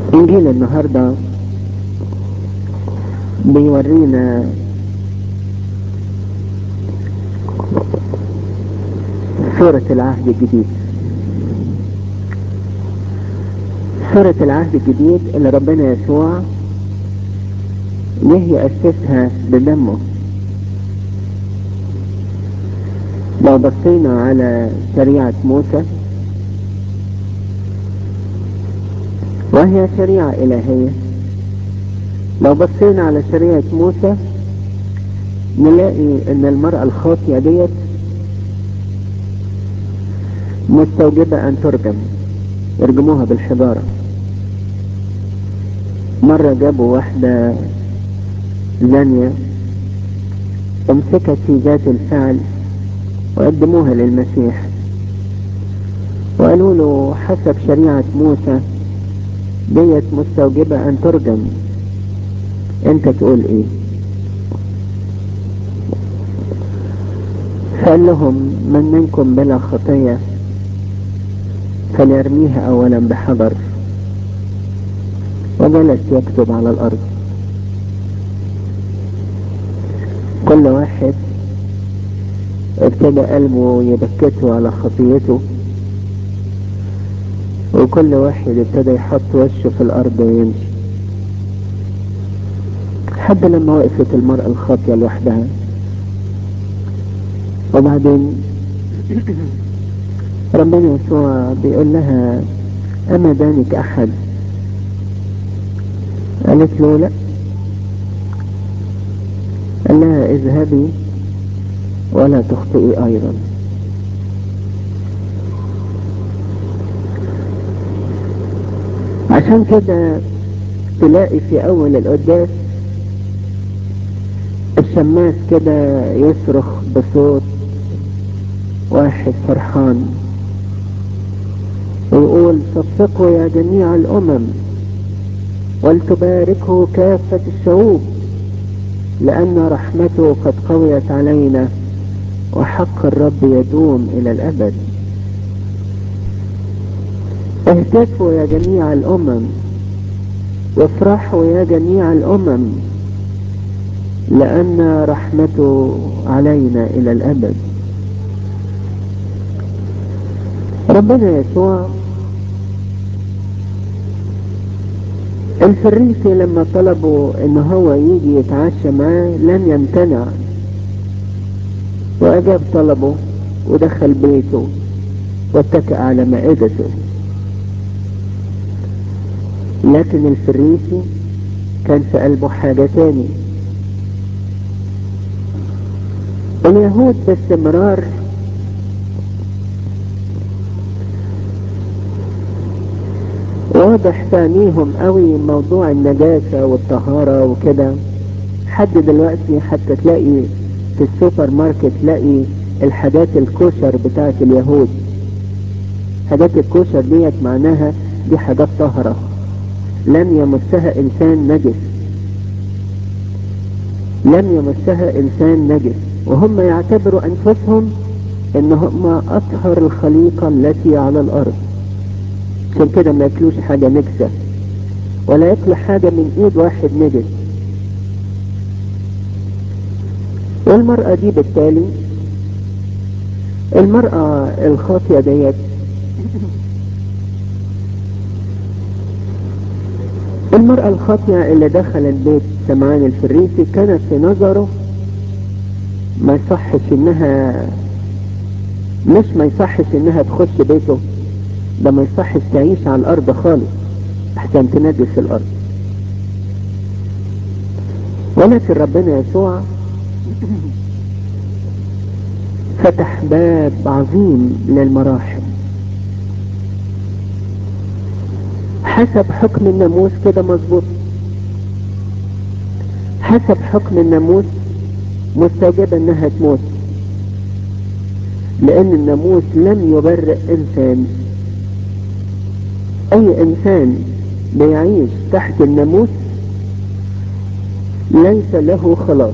إنجيل النهاردة بيورينا سورة العهد الجديد سورة العهد الجديد اللي ربنا يسوع جه يأسسها بدمه لو بصينا على شريعة موسى وهي شريعة إلهية لو بصينا على شريعة موسى نلاقي ان المرأة الخاطئة ديت مستوجبة ان ترجم يرجموها بالحجارة مرة جابوا واحدة زانية امسكت في ذات الفعل وقدموها للمسيح وقالوا له حسب شريعة موسى ديت مستوجبة ان ترجم انت تقول ايه فقال لهم من منكم بلا خطية فليرميها اولا بحجر وجلس يكتب على الارض كل واحد ابتدى قلبه يبكته على خطيته وكل واحد ابتدى يحط وشه في الارض ويمشي لحد لما وقفت المرأة الخاطية لوحدها وبعدين ربنا يسوع بيقول لها أما دانك أحد قالت له لا قال لها اذهبي ولا تخطئي أيضا عشان كده تلاقي في أول القداس الشماس كده يصرخ بصوت واحد فرحان ويقول صفقوا يا جميع الأمم ولتباركه كافة الشعوب لأن رحمته قد قويت علينا وحق الرب يدوم إلى الأبد اهتفوا يا جميع الأمم وافرحوا يا جميع الأمم لأن رحمته علينا إلى الأبد ربنا يسوع الفريسي لما طلبوا ان هو يجي يتعشى معاه لم يمتنع واجاب طلبه ودخل بيته واتكأ على مائدته لكن الفريسي كان في قلبه حاجة تاني اليهود باستمرار واضح ثانيهم قوي موضوع النجاسة والطهارة وكده حد دلوقتي حتى تلاقي في السوبر ماركت تلاقي الحاجات الكوشر بتاعت اليهود حاجات الكوشر ديت معناها دي حاجات طهرة لم يمسها انسان نجس لم يمسها انسان نجس وهم يعتبروا انفسهم ان هم اطهر الخليقة التي على الارض عشان كده ما ياكلوش حاجة نجسة ولا ياكلوا حاجة من ايد واحد نجس والمرأة دي بالتالي المرأة الخاطية ديت المرأة الخاطية اللي دخلت بيت سمعان الفريسي كانت في نظره ما يصحش انها مش ما يصحش انها تخش بيته ده ما يصحش تعيش على الارض خالص احسن تنجس الارض ولكن ربنا يسوع فتح باب عظيم للمراحم حسب حكم الناموس كده مظبوط حسب حكم الناموس مستجب انها تموت لان الناموس لم يبرئ انسان اي انسان بيعيش تحت الناموس ليس له خلاص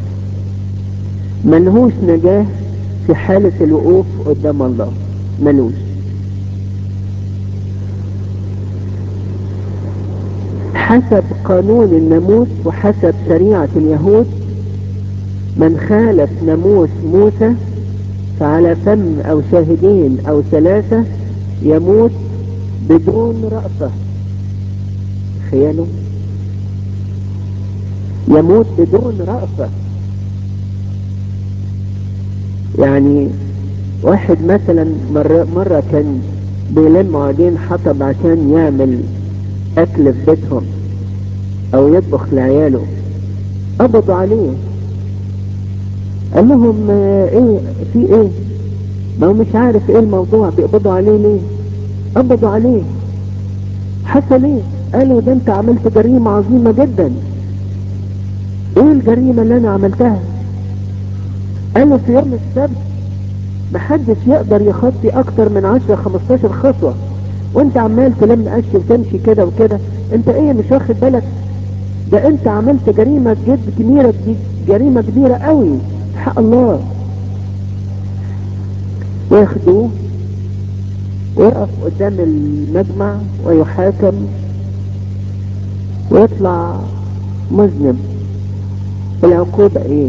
ملهوش نجاة في حالة الوقوف قدام الله ملوش حسب قانون الناموس وحسب شريعة اليهود من خالف ناموس موسى فعلى فم او شاهدين او ثلاثة يموت بدون رأفة تخيلوا يموت بدون رأفة يعني واحد مثلا مرة, مرة كان بيلم عودين حطب عشان يعمل اكل في بيتهم او يطبخ لعياله قبضوا عليه قال لهم ايه في ايه ما هو مش عارف ايه الموضوع بيقبضوا عليه ليه قبضوا عليه حصل ايه قالوا ده انت عملت جريمة عظيمة جدا ايه الجريمة اللي انا عملتها قالوا في يوم السبت محدش يقدر يخطي اكتر من 10 15 خطوة وانت عمال تلم قش وتمشي كده وكده انت ايه مش واخد بالك ده انت عملت جريمة جد كبيرة جريمة كبيرة قوي حق الله وياخدوه ويقف قدام المجمع ويحاكم ويطلع مذنب العقوبة ايه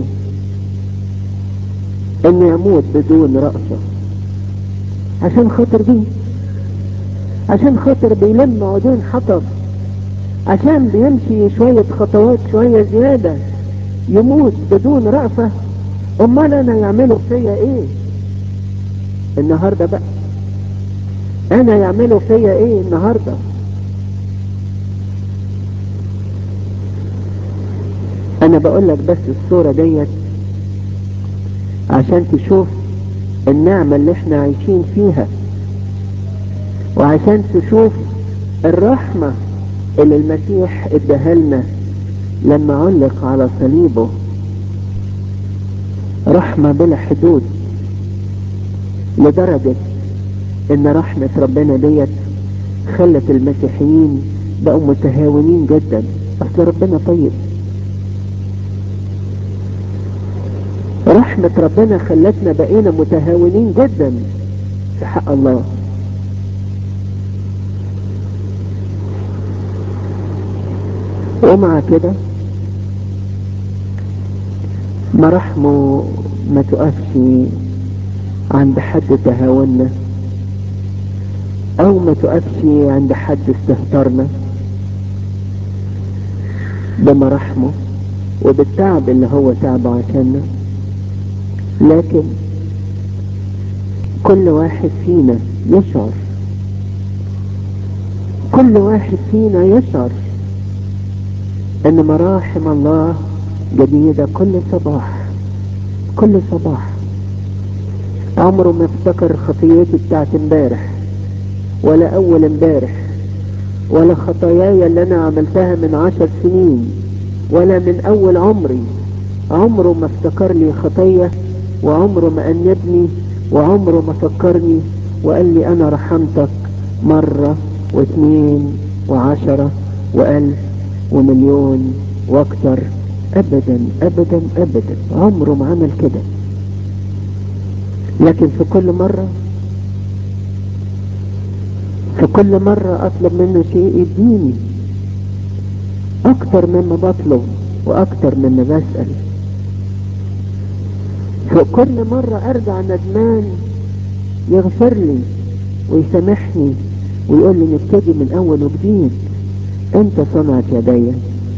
انه يموت بدون رأسه عشان خاطر دي عشان خاطر بيلم عودين حطب عشان بيمشي شوية خطوات شوية زيادة يموت بدون رأفة امال انا يعملوا فيا ايه النهاردة بقى انا يعملوا فيا ايه النهاردة انا بقول لك بس الصورة ديت عشان تشوف النعمة اللي احنا عايشين فيها وعشان تشوف الرحمة اللي المسيح اداها لنا لما علق على صليبه رحمة بلا حدود لدرجة ان رحمة ربنا ديت خلت المسيحيين بقوا متهاونين جدا اصل ربنا طيب رحمة ربنا خلتنا بقينا متهاونين جدا في حق الله ومع كده مراحمه ما تقفش عند حد تهاونا او ما تقفش عند حد استهترنا بمراحمه وبالتعب اللي هو تعبه عشاننا لكن كل واحد فينا يشعر كل واحد فينا يشعر ان مراحم الله جديدة كل صباح كل صباح عمره ما افتكر خطيتي بتاعت امبارح ولا اول امبارح ولا خطاياي اللي انا عملتها من عشر سنين ولا من اول عمري عمره ما افتكر لي خطية وعمره ما انبني وعمره ما فكرني وقال لي انا رحمتك مرة واثنين وعشرة والف ومليون واكتر ابدا ابدا ابدا عمره ما عمل كده لكن في كل مرة في كل مرة اطلب منه شيء يديني اكتر مما بطلب واكتر مما بسأل في كل مرة ارجع ندمان يغفر لي ويسامحني ويقول لي نبتدي من اول وجديد انت صنعت يدي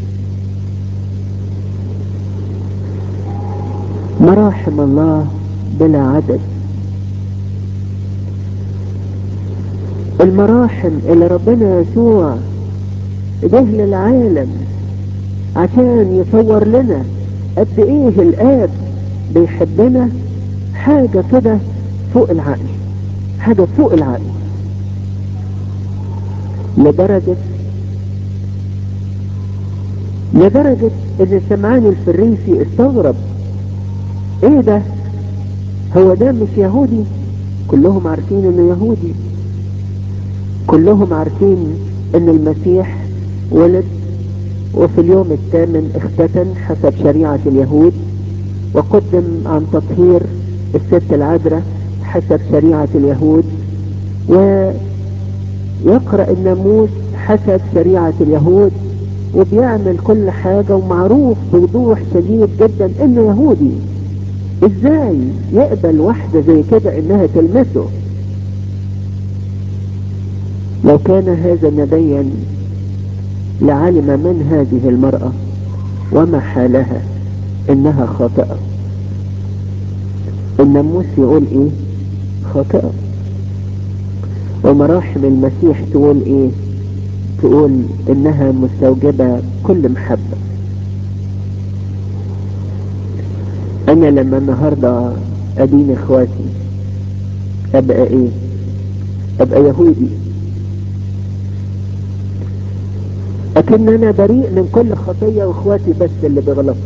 مراحم الله بلا عدد المراحم اللي ربنا يسوع جه للعالم عشان يصور لنا قد ايه الاب بيحبنا حاجة كده فوق العقل حاجة فوق العقل لدرجة لدرجة ان سمعان الفريسي استغرب ايه ده هو ده مش يهودي كلهم عارفين انه يهودي كلهم عارفين ان المسيح ولد وفي اليوم الثامن اختتن حسب شريعة اليهود وقدم عن تطهير الست العذراء حسب شريعة اليهود ويقرأ الناموس حسب شريعة اليهود وبيعمل كل حاجة ومعروف بوضوح شديد جدا انه يهودي ازاي يقبل واحدة زي كده انها تلمسه لو كان هذا نبيا لعلم من هذه المرأة وما حالها انها خاطئة الناموس يقول ايه خاطئة ومراحم المسيح تقول ايه تقول انها مستوجبة كل محبة انا لما النهاردة ادين اخواتي ابقى ايه ابقى يهودي لكن انا بريء من كل خطية واخواتي بس اللي بيغلطوا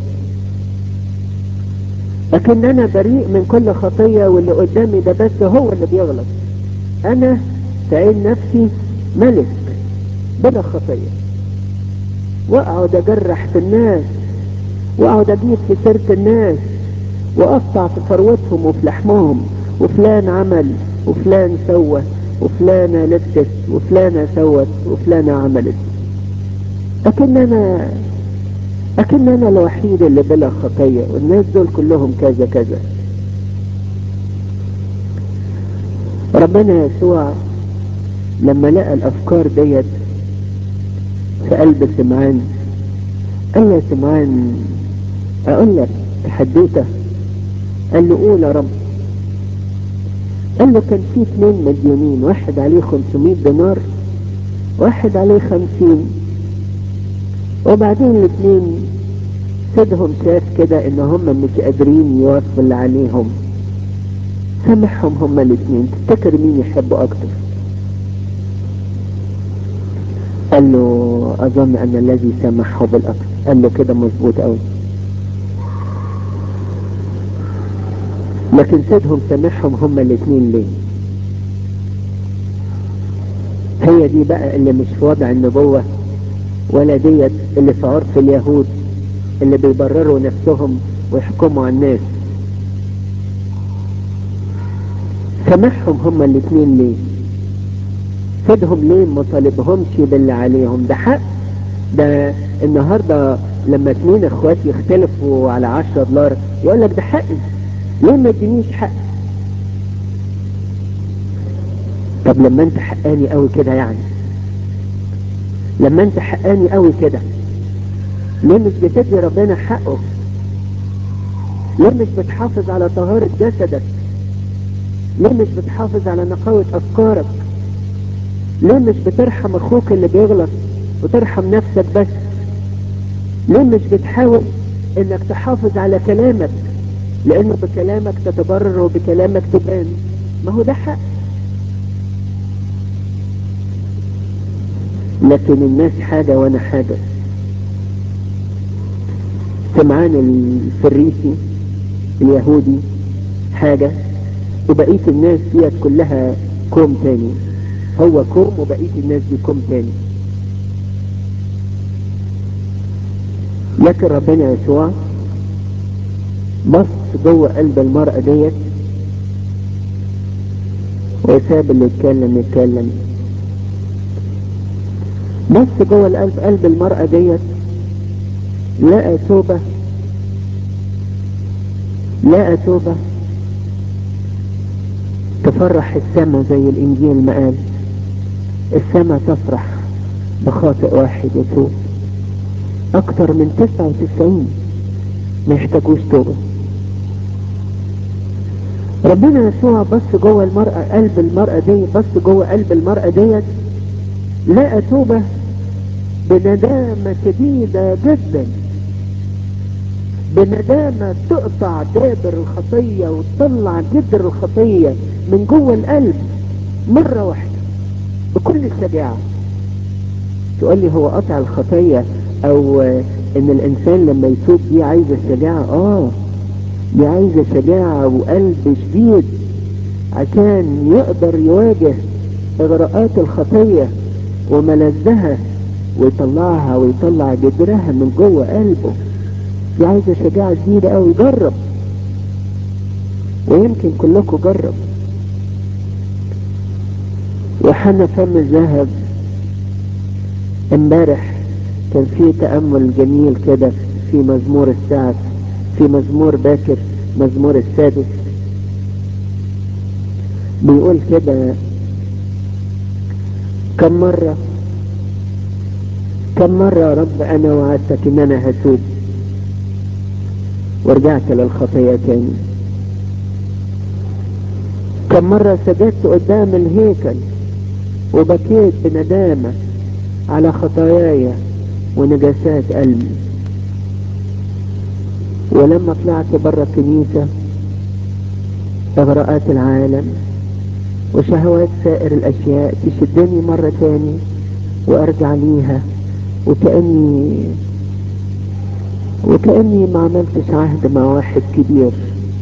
لكن انا بريء من كل خطية واللي قدامي ده بس هو اللي بيغلط انا في عين نفسي ملك بلا خطية واقعد اجرح في الناس واقعد اجيب في سيرة الناس واقطع في ثروتهم وفي لحمهم وفلان عمل وفلان سوى وفلانة لبست وفلانة سوت وفلانة عملت لكن انا لكن انا الوحيد اللي بلا خطية والناس دول كلهم كذا كذا ربنا يسوع لما لقى الافكار ديت في قلب سمعان قال يا سمعان اقول لك حدوته قال له قول يا رب قال له كان في اثنين مديونين واحد عليه 500 دينار واحد عليه 50 وبعدين الاثنين سيدهم شاف كده ان هم مش قادرين يوفوا اللي عليهم سامحهم هما الاثنين تفتكر مين يحبه اكتر قال له اظن ان الذي سامحه بالاكثر قال له كده مظبوط قوي لكن سيدهم سامحهم هما الاثنين ليه هي دي بقى اللي مش في وضع النبوة ولا ديت اللي في عرف اليهود اللي بيبرروا نفسهم ويحكموا على الناس سامحهم هما الاثنين ليه فدهم ليه ما طالبهمش باللي عليهم ده حق ده النهارده لما اتنين اخوات يختلفوا على 10 دولار يقول لك ده حقي ليه ما ادينيش حق طب لما انت حقاني قوي كده يعني لما انت حقاني قوي كده ليه مش بتدي ربنا حقه ليه مش بتحافظ على طهارة جسدك ليه مش بتحافظ على نقاوة افكارك ليه مش بترحم اخوك اللي بيغلط وترحم نفسك بس ليه مش بتحاول انك تحافظ على كلامك لانه بكلامك تتبرر وبكلامك تبان ما هو ده حق لكن الناس حاجة وانا حاجة سمعان الفريسي اليهودي حاجة وبقية الناس ديت كلها كوم تاني هو كوم وبقية الناس دي كوم تاني لكن ربنا يسوع بص جوه قلب المرأة ديت وساب اللي يتكلم يتكلم بص جوه القلب قلب المرأة ديت لقى توبة لقى توبة تفرح السماء زي الانجيل ما قال السماء تفرح بخاطئ واحد يتوب اكتر من تسعة وتسعين ما يحتاجوش توبة ربنا يسوع بص جوه المرأة قلب المرأة دي بص جوه قلب المرأة ديت لقى توبة بندامة شديدة جدا بندامة تقطع دابر الخطية وتطلع جدر الخطية من جوه القلب مرة واحدة بكل الشجاعة تقول لي هو قطع الخطية او ان الانسان لما يتوب دي عايزة شجاعة اه دي عايزة شجاعة وقلب شديد عشان يقدر يواجه اغراءات الخطية وملذها ويطلعها ويطلع جدرها من جوه قلبه دي عايزة شجاعة شديدة قوي جرب ويمكن كلكم جرب وحنا فم الذهب امبارح كان في تأمل جميل كده في مزمور السعد في مزمور باكر مزمور السادس بيقول كده كم مرة كم مرة يا رب أنا وعدتك إن أنا هتوب ورجعت للخطية تاني كم مرة سجدت قدام الهيكل وبكيت بندامة على خطاياي ونجاسات قلبي ولما طلعت بره الكنيسة إغراءات العالم وشهوات سائر الأشياء تشدني مرة تاني وأرجع ليها وكأني وكأني ما عملتش عهد مع واحد كبير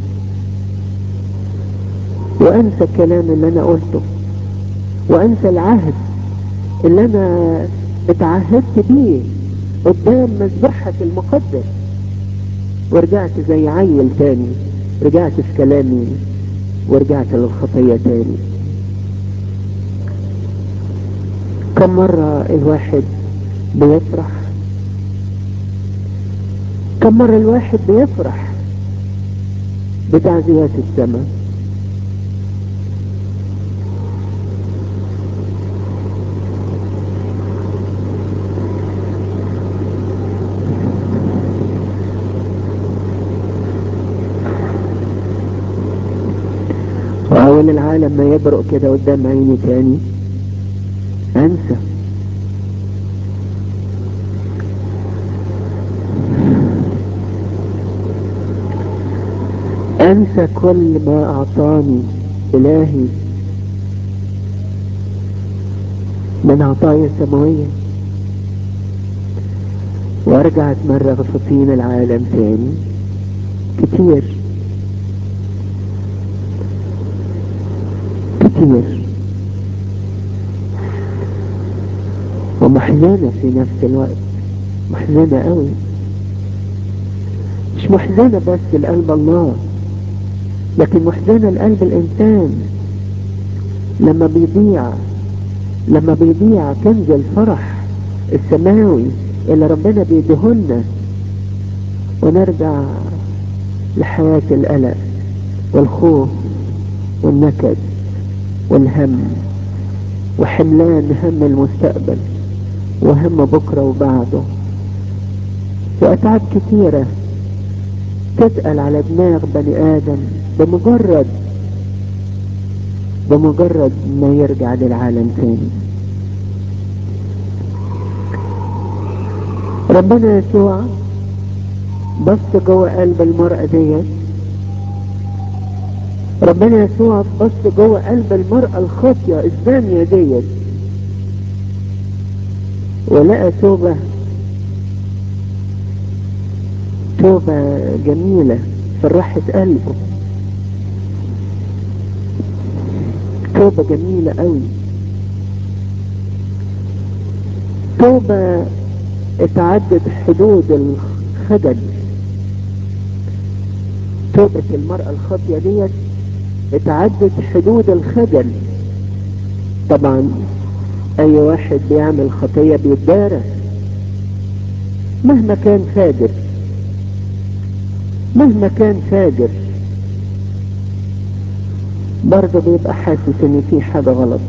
وأنسى الكلام اللي أنا قلته وأنسى العهد اللي أنا اتعهدت بيه قدام مذبحك المقدس ورجعت زي عيل تاني رجعت في كلامي ورجعت للخطية تاني كم مرة الواحد بيفرح كم مرة الواحد بيفرح بتعزيات السماء وأول العالم ما يبرق كده قدام عيني تاني أنسى أنسى كل ما أعطاني إلهي من عطايا سماوية وأرجع أتمرغ في طين العالم تاني كتير كتير ومحزنة في نفس الوقت محزنة قوي مش محزنة بس لقلب الله لكن محزنة لقلب الإنسان لما بيضيع لما بيضيع كنز الفرح السماوي اللي ربنا بيديهولنا ونرجع لحياة القلق والخوف والنكد والهم وحملان هم المستقبل وهم بكرة وبعده وأتعاب كثيرة تتقل على دماغ بني آدم بمجرد بمجرد ما يرجع للعالم تاني ربنا يسوع بص جوه قلب المرأة ديت ربنا يسوع بص جوه قلب المرأة الخاطية الزانية ديت ولقى توبة توبة جميلة فرحت قلبه توبة جميلة قوي توبة اتعدت حدود الخجل توبة المرأة الخاطية ديت اتعدت حدود الخجل طبعا اي واحد بيعمل خطية بيتدارى مهما كان فاجر مهما كان فاجر برضه بيبقى حاسس ان في حاجة غلط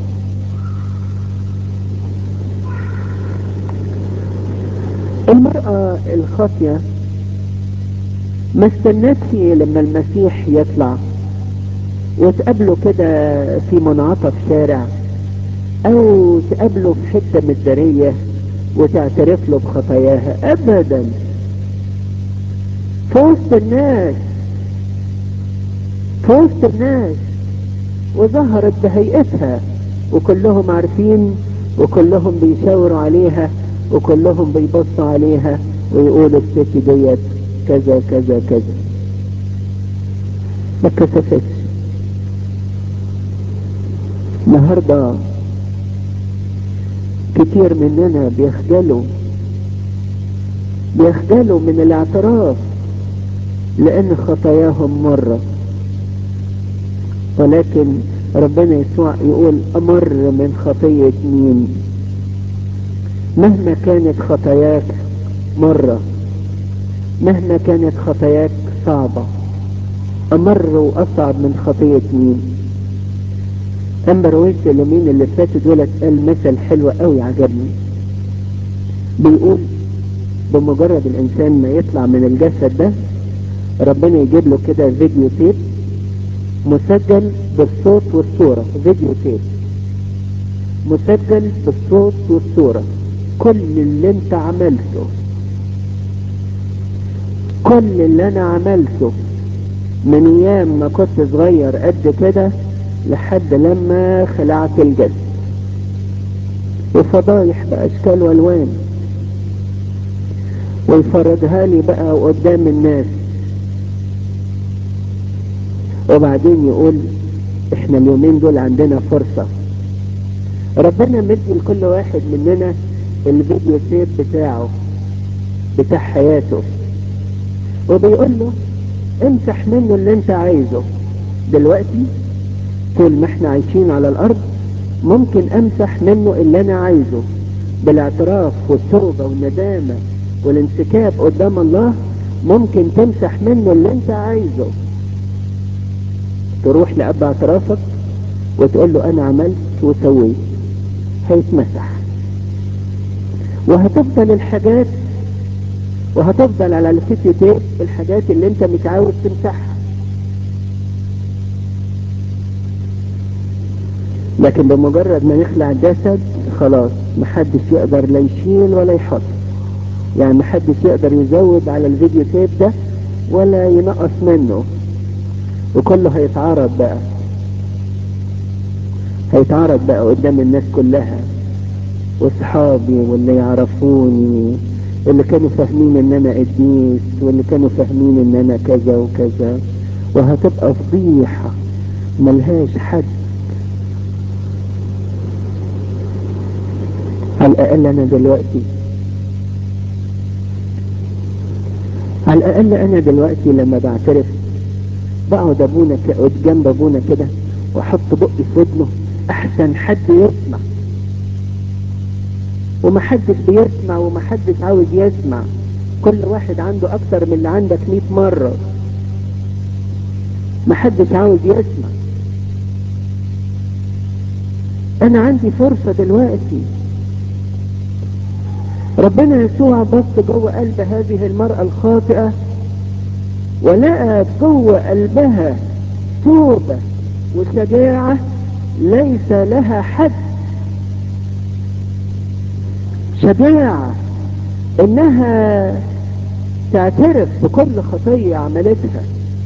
المرأة الخاطية ما استنتش لما المسيح يطلع وتقابله كده في منعطف شارع او تقابله في حتة مدارية وتعترف له بخطاياها ابدا في وسط الناس في وسط الناس وظهرت بهيئتها وكلهم عارفين وكلهم بيشاوروا عليها وكلهم بيبصوا عليها ويقولوا الست ديت كذا كذا كذا ما كسفتش النهارده كتير مننا بيخجلوا بيخجلوا من الاعتراف لان خطاياهم مرة ولكن ربنا يسوع يقول امر من خطية مين مهما كانت خطاياك مرة مهما كانت خطاياك صعبة أمر وأصعب من خطية مين أما رويس اليومين اللي فاتوا دولت قال مثل حلو قوي عجبني بيقول بمجرد الإنسان ما يطلع من الجسد ده ربنا يجيب له كده فيديو تيب مسجل بالصوت والصورة فيديو تيب مسجل بالصوت والصورة كل اللي انت عملته كل اللي انا عملته من ايام ما كنت صغير قد كده لحد لما خلعت الجسد وفضايح باشكال والوان ويفرجها لي بقى قدام الناس وبعدين يقول احنا اليومين دول عندنا فرصة ربنا مدي لكل واحد مننا الفيديو تيب بتاعه بتاع حياته وبيقول له امسح منه اللي انت عايزه دلوقتي طول ما احنا عايشين على الارض ممكن امسح منه اللي انا عايزه بالاعتراف والتوبة والندامة والانسكاب قدام الله ممكن تمسح منه اللي انت عايزه تروح لأب اعترافك وتقول له انا عملت وسويت هيتمسح وهتفضل الحاجات وهتفضل على الفيديو تيب الحاجات اللي انت مش عاوز تمسحها لكن بمجرد ما نخلع الجسد خلاص محدش يقدر لا يشيل ولا يحط يعني محدش يقدر يزود على الفيديو تيب ده ولا ينقص منه وكله هيتعرض بقى هيتعرض بقى قدام الناس كلها واصحابي واللي يعرفوني اللي كانوا فاهمين ان انا قديس واللي كانوا فاهمين ان انا كذا وكذا وهتبقى فضيحة ملهاش حد على الاقل انا دلوقتي على الاقل انا دلوقتي لما بعترف بقعد ابونا ك- جنب ابونا كده واحط بقي في ودنه احسن حد يسمع ومحدش بيسمع ومحدش عاوز يسمع كل واحد عنده اكتر من اللي عندك 100 مرة محدش عاوز يسمع انا عندي فرصة دلوقتي ربنا يسوع بص جوه قلب هذه المرأة الخاطئة ولقى جوه قلبها توبة وشجاعة ليس لها حد شجاعة انها تعترف بكل خطية عملتها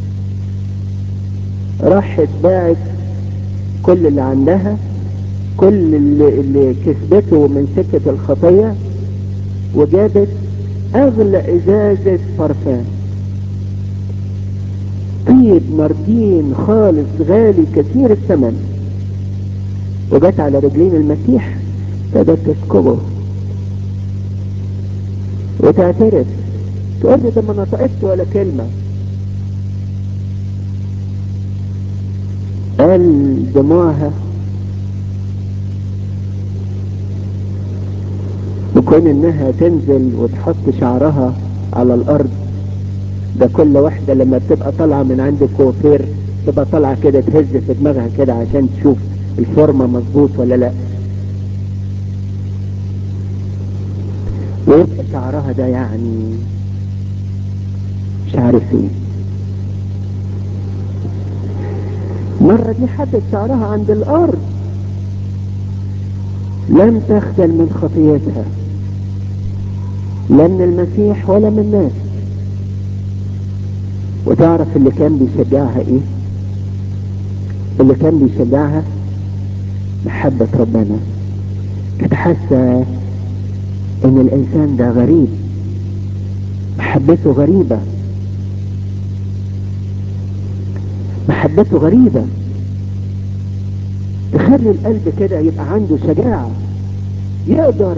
راحت باعت كل اللي عندها كل اللي, اللي كسبته من سكة الخطية وجابت اغلى ازازة برفان طيب نردين خالص غالي كثير الثمن وجت على رجلين المسيح ابتدت تسكبه وتعترف تقول لي ده ما نطقتش ولا كلمة قال دموعها وكون انها تنزل وتحط شعرها على الارض ده كل واحدة لما بتبقى طالعة من عند الكوافير تبقى طالعة كده تهز في دماغها كده عشان تشوف الفورمة مظبوط ولا لا ويبقى شعرها ده يعني مش عارف ايه مرة دي حدت شعرها عند الارض لم تخجل من خطيتها لا من المسيح ولا من الناس وتعرف اللي كان بيشجعها ايه اللي كان بيشجعها محبة ربنا كانت حاسة ان الانسان ده غريب محبته غريبة محبته غريبة تخلي القلب كده يبقى عنده شجاعة يقدر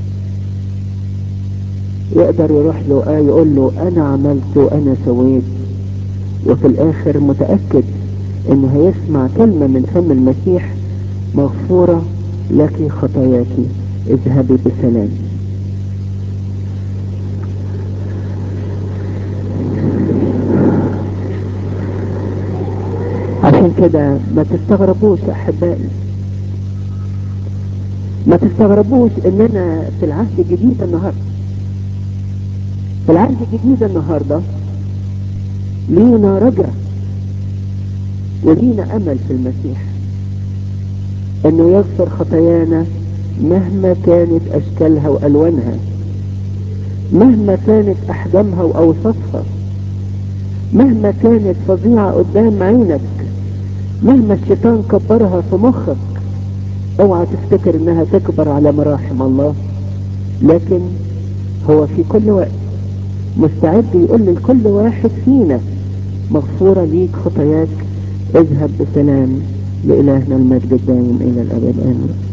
يقدر يروح له آه يقول له انا عملت وانا سويت وفي الاخر متأكد انه هيسمع كلمة من فم المسيح مغفورة لك خطاياك اذهبي بسلام كده ما تستغربوش احبائي ما تستغربوش اننا في العهد الجديد النهارده في العهد الجديد النهارده لينا رجع ولينا امل في المسيح انه يغفر خطايانا مهما كانت اشكالها والوانها مهما كانت احجامها واوصافها مهما كانت فظيعة قدام عينك مهما الشيطان كبرها في مخك اوعى تفتكر انها تكبر على مراحم الله لكن هو في كل وقت مستعد يقول لكل واحد فينا مغفورة ليك خطاياك اذهب بسلام لإلهنا المجد الدائم إلى الأبد آمين